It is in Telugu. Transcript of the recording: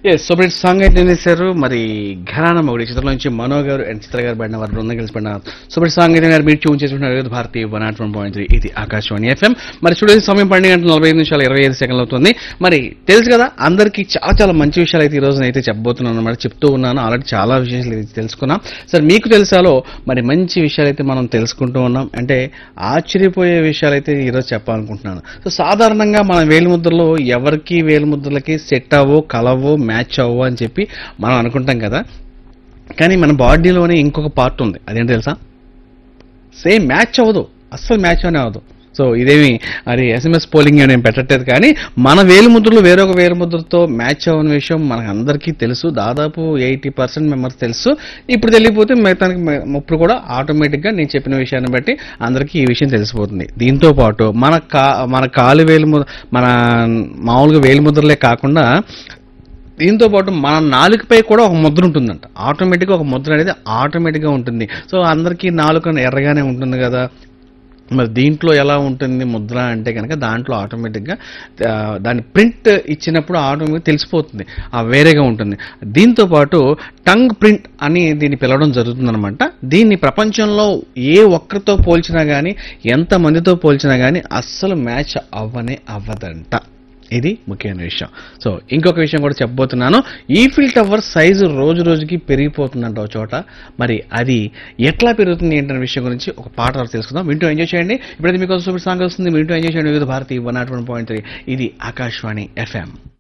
ఎస్ సూపర్ హిట్ సాంగ్ అయితే చేశారు మరి ఘరాన మొగుడి చిత్రం నుంచి మనో గారు అండ్ చిత్ర గారు పడిన వారు బృందం కలిసి పడిన సూపర్ హిట్ సాంగ్ అయితే గారు మీరు ట్యూన్ చేసుకుంటున్నారు Vividh Bharati one nought one point three ఇది ఆకాశవాణి ఎఫ్ఎం మరి చూడేది సమయం పన్నెండు గంటల నలభై ఐదు నిమిషాలు ఇరవై ఐదు సెకండ్లు అవుతుంది మరి తెలుసు కదా అందరికీ చాలా చాలా మంచి విషయాలు అయితే ఈ రోజున అయితే చెప్పబోతున్నాను అనమాట చెప్తూ ఉన్నాను ఆల్రెడీ చాలా విషయాలు అయితే తెలుసుకున్నాం సరే మీకు తెలుసాలో మరి మంచి విషయాలు అయితే మనం తెలుసుకుంటూ ఉన్నాం అంటే ఆశ్చర్యపోయే విషయాలు అయితే ఈరోజు చెప్పాలనుకుంటున్నాను సో సాధారణంగా మన వేలిముద్రలో ఎవరికి వేలిముద్రలకి సెట్ అవ్వో కలవో మ్యాచ్ అవ్వో అని చెప్పి మనం అనుకుంటాం కదా కానీ మన బాడీలోనే ఇంకొక పార్ట్ ఉంది అదేంటి తెలుసా సేమ్ మ్యాచ్ అవ్వదు అస్సలు మ్యాచ్ అనే అవ్వదు సో ఇదేమి అది ఎస్ఎంఎస్ పోలింగ్ నేను పెట్టట్లేదు కానీ మన వేలిముద్రలు వేరొక వేలిముద్రతో మ్యాచ్ అవ్వని విషయం మనకు అందరికీ తెలుసు దాదాపు ఎయిటీ పర్సెంట్ మెంబర్స్ తెలుసు ఇప్పుడు తెలియకపోతే మిగతానికి ఇప్పుడు కూడా ఆటోమేటిక్గా నేను చెప్పిన విషయాన్ని బట్టి అందరికీ ఈ విషయం తెలిసిపోతుంది దీంతో పాటు మన కా మన కాలు వేలిముద్ర మన మామూలుగా వేలిముద్రలే కాకుండా దీంతో పాటు మన నాలుకపై కూడా ఒక ముద్ర ఉంటుందంట ఆటోమేటిక్గా ఒక ముద్ర అనేది ఆటోమేటిక్గా ఉంటుంది సో అందరికీ నాలుక ఎర్రగానే ఉంటుంది కదా మరి దీంట్లో ఎలా ఉంటుంది ముద్ర అంటే కనుక దాంట్లో ఆటోమేటిక్గా ఆ, దాని ప్రింట్ ఇచ్చినప్పుడు ఆటోమేటిక్ తెలిసిపోతుంది ఆ వేరేగా ఉంటుంది దీంతో పాటు టంగ్ ప్రింట్ అని దీన్ని పిలవడం జరుగుతుందన్నమాట దీన్ని ప్రపంచంలో ఏ ఒక్కరితో పోల్చినా కానీ ఎంత మందితో పోల్చినా కానీ అస్సలు మ్యాచ్ అవ్వనే అవ్వదంట ఇది ముఖ్యమైన విషయం సో ఇంకొక విషయం కూడా చెప్పబోతున్నాను ఈఫిల్ టవర్ సైజు రోజు రోజుకి పెరిగిపోతుందంట ఒక చోట మరి అది ఎట్లా పెరుగుతుంది ఏంటనే విషయం గురించి ఒక పాట వరకు తెలుసుకుందాం వింటూ ఎంజాయ్ చేయండి ఇప్పుడైతే మీకు సూపర్ సాంగ్ వస్తుంది వింటూ ఎంజాయ్ చేయండి Vividh Bharati one nought one point three ఇది ఆకాశవాణి ఎఫ్ఎం